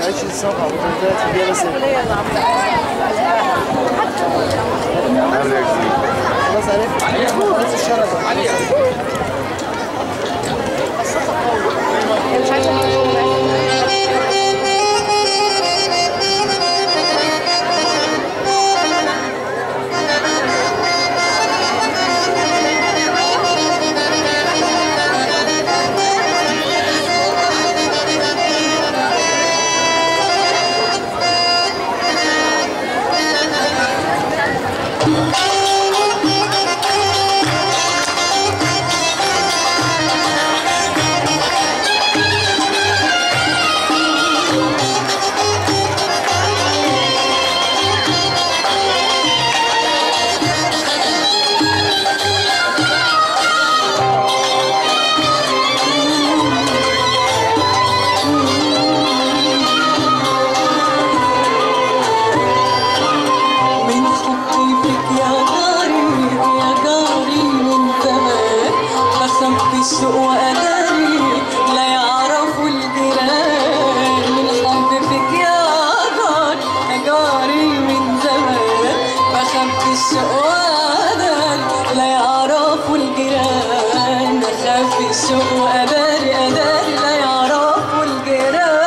معيش الصفحة وكنت في بس خلاص عرفت خلاص الشرف مش عارفه من حبي فيك يا جاري يا جاري من زمان بخبي السوق وأداري لا يعرفوا الجيران من حبي فيك يا جاري يا جاري من زمان بخبي السوق وأداري لا يعرفوا الجيران بخبي السوق وأداري أداري لا يعرفوا الجيران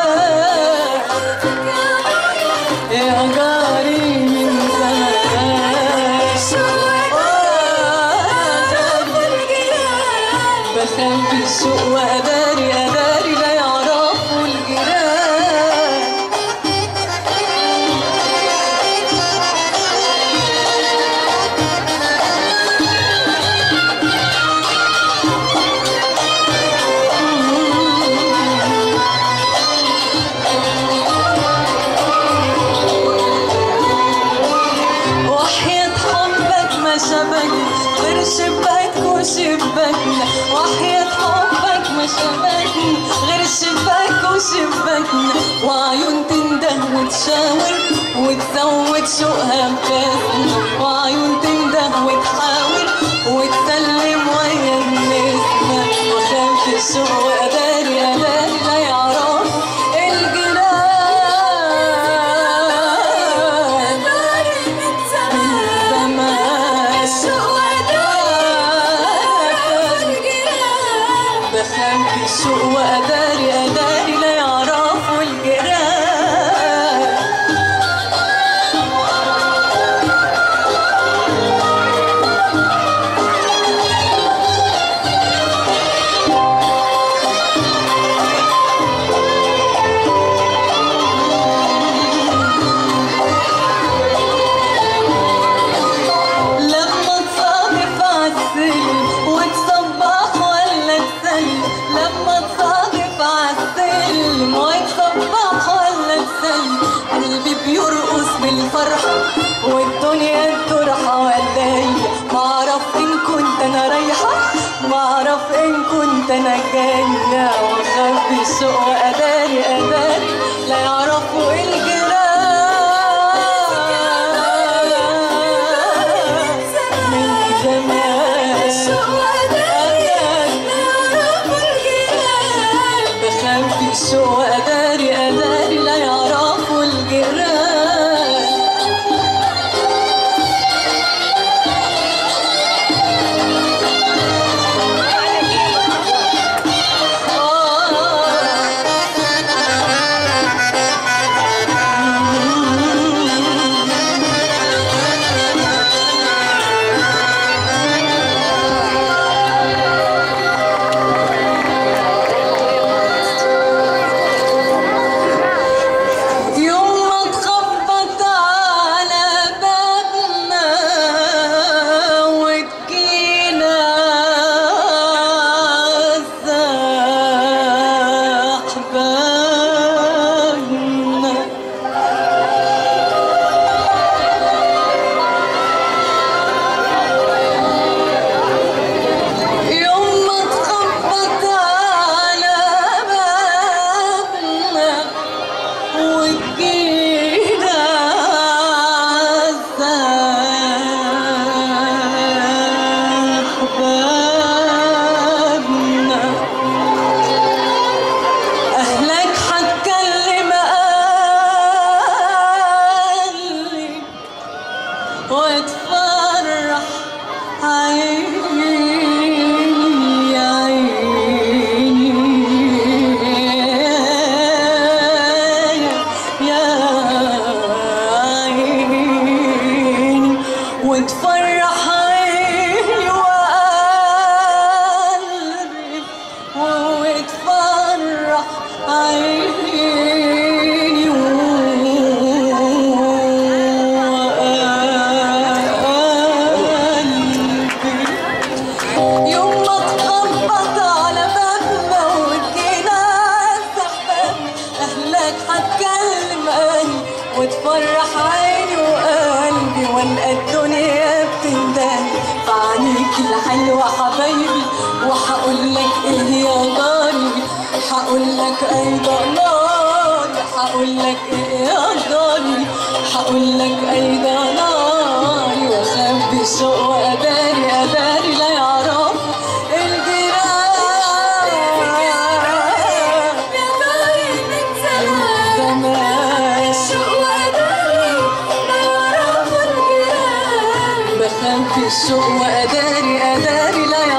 يا جاري من زمان بخبي السوق وأداري أداري لا يعرفوا الجيران وحياة حبك ما شبكنا غير شباك وشباكنا وحياة حبك ما شبكنا غير شباك وشباكنا وعيون تنده وتشاور وتزود شوقها بكاسنا وعيون تنده وتحاور وتسلم ويا النسمة وخاف الشوق وأداري أداري لا يعرف الجيران بخبي السوق وأداري أداري لا يعرفوا الجيران لما تصادف عالسلم وتصبح ولا تسلم لما تصادف عالسلم وتصبح ولا تسلم قلبي بيرقص بالفرحة والدنيا تدور حواليا معرف إن كنت أنا رايحة معرف إن كنت أنا جاية وأخبي السوق وأداري أداري لا يعرفوا الجيران من زمان بخبي السوق وأداري أداري لا يعرفوا الجيران آه وتفرح عيني وقلبي والقى الدنيا بتندهني فعنيك الحلوة حبايبي وحقول لك ايه يا جاري حقول لك ايضا ناري حقول لك ايه يا جاري حقول لك ايضا ناري واخبي الشوق واداري اداري لا يعرف الجيران زمان بخبي الشوق واداري اداري لا يعرف